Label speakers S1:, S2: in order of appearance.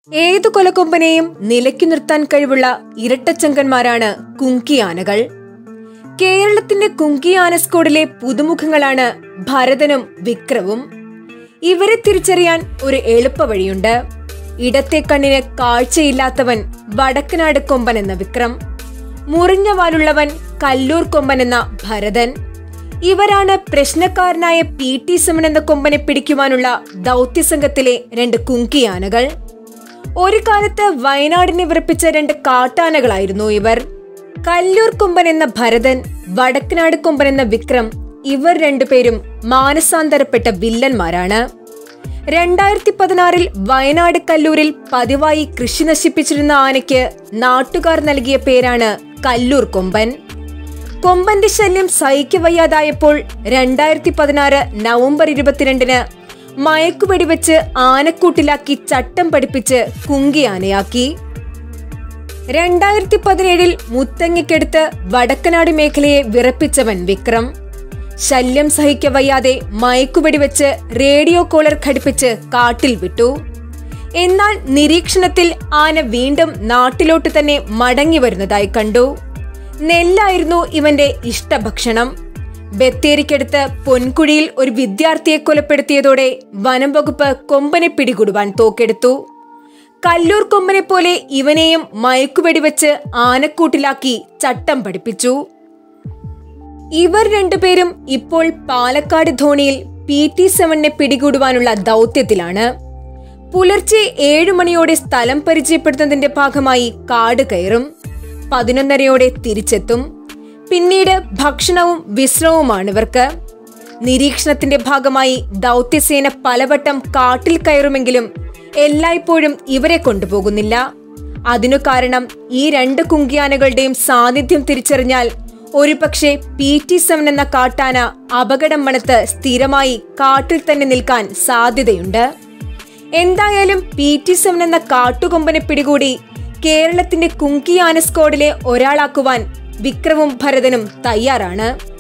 S1: ഏതു കൊലക്കൊമ്പനെയും നിലയ്ക്കു നിർത്താൻ കഴിവുള്ള ഇരട്ടച്ചങ്കന്മാരാണ് കുങ്കിയാനകൾ കേരളത്തിന്റെ കുങ്കിയാന സ്ക്വാഡിലെ പുതുമുഖങ്ങളാണ് ഭരതനും വിക്രവും ഇവരെ തിരിച്ചറിയാൻ ഒരു എളുപ്പ വഴിയുണ്ട് ഇടത്തെ കണ്ണിന് കാഴ്ചയില്ലാത്തവൻ വടക്കനാട് കൊമ്പൻ എന്ന വിക്രം മുറിഞ്ഞ വാലുള്ളവൻ കല്ലൂർ കൊമ്പൻ എന്ന ഭരതൻ ഇവരാണ് പ്രശ്നക്കാരനായ പി ടി സമൻ എന്ന കൊമ്പനെ പിടിക്കുവാനുള്ള ദൗത്യസംഘത്തിലെ രണ്ട് കുങ്കിയാനകൾ ഒരു കാലത്ത് വയനാടിനെ വിറപ്പിച്ച രണ്ട് കാട്ടാനകളായിരുന്നു ഇവർ കല്ലൂർ കൊമ്പൻ എന്ന ഭരതൻ വടക്കനാട് കൊമ്പൻ എന്ന വിക്രം ഇവർ രണ്ടുപേരും മാനസാന്തരപ്പെട്ട വില്ലന്മാരാണ് രണ്ടായിരത്തി പതിനാറിൽ വയനാട് കല്ലൂരിൽ പതിവായി കൃഷി നശിപ്പിച്ചിരുന്ന ആനയ്ക്ക് നാട്ടുകാർ നൽകിയ പേരാണ് കല്ലൂർ കൊമ്പൻ കൊമ്പന്റെ ശല്യം സഹിക്കവയ്യാതായപ്പോൾ രണ്ടായിരത്തി പതിനാറ് നവംബർ ഇരുപത്തിരണ്ടിന് മയക്കുവെടിവെച്ച് ആനക്കൂട്ടിലാക്കി ചട്ടം പഠിപ്പിച്ച് കുങ്കിയാനയാക്കി രണ്ടായിരത്തി പതിനേഴിൽ മുത്തങ്ങയ്ക്കടുത്ത് വടക്കനാട് മേഖലയെ വിറപ്പിച്ചവൻ വിക്രം ശല്യം സഹിക്കവയ്യാതെ മയക്കുവെടിവെച്ച് റേഡിയോ കോളർ ഘടിപ്പിച്ച് കാട്ടിൽ വിട്ടു എന്നാൽ നിരീക്ഷണത്തിൽ ആന വീണ്ടും നാട്ടിലോട്ട് തന്നെ മടങ്ങി വരുന്നതായി കണ്ടു നെല്ലായിരുന്നു ഇവന്റെ ഇഷ്ടഭക്ഷണം ബത്തേരിക്കടുത്ത് പൊൻകുഴിയിൽ ഒരു വിദ്യാർത്ഥിയെ കൊലപ്പെടുത്തിയതോടെ വനം വകുപ്പ് കൊമ്പനെ പിടികൂടുവാൻ തോക്കെടുത്തു കല്ലൂർ കൊമ്പനെ പോലെ ഇവനെയും മയക്കുവെടിവെച്ച് ആനക്കൂട്ടിലാക്കി ചട്ടം പഠിപ്പിച്ചു ഇവർ രണ്ടുപേരും ഇപ്പോൾ പാലക്കാട് ധോണിയിൽ പി ടി സെവനെ പിടികൂടുവാനുള്ള ദൗത്യത്തിലാണ് പുലർച്ചെ ഏഴു മണിയോടെ സ്ഥലം പരിചയപ്പെടുത്തുന്നതിന്റെ ഭാഗമായി കാട് കയറും പതിനൊന്നരയോടെ തിരിച്ചെത്തും പിന്നീട് ഭക്ഷണവും വിശ്രമവുമാണ് ഇവർക്ക് നിരീക്ഷണത്തിന്റെ ഭാഗമായി ദൗത്യസേന പലവട്ടം കാട്ടിൽ കയറുമെങ്കിലും എല്ലായ്പ്പോഴും ഇവരെ കൊണ്ടുപോകുന്നില്ല അതിനു കാരണം ഈ രണ്ട് കുങ്കിയാനകളുടെയും സാന്നിധ്യം തിരിച്ചറിഞ്ഞാൽ ഒരുപക്ഷെ പി ടി സെവൻ എന്ന കാട്ടാന അപകടം മണത്ത് സ്ഥിരമായി കാട്ടിൽ തന്നെ നിൽക്കാൻ സാധ്യതയുണ്ട് എന്തായാലും പി ടി സെവൻ എന്ന കാട്ടുകൊമ്പനെ പിടികൂടി കേരളത്തിന്റെ കുങ്കിയാന സ്ക്വാഡിലെ ഒരാളാക്കുവാൻ വിക്രമും ഭരതനും തയ്യാറാണ്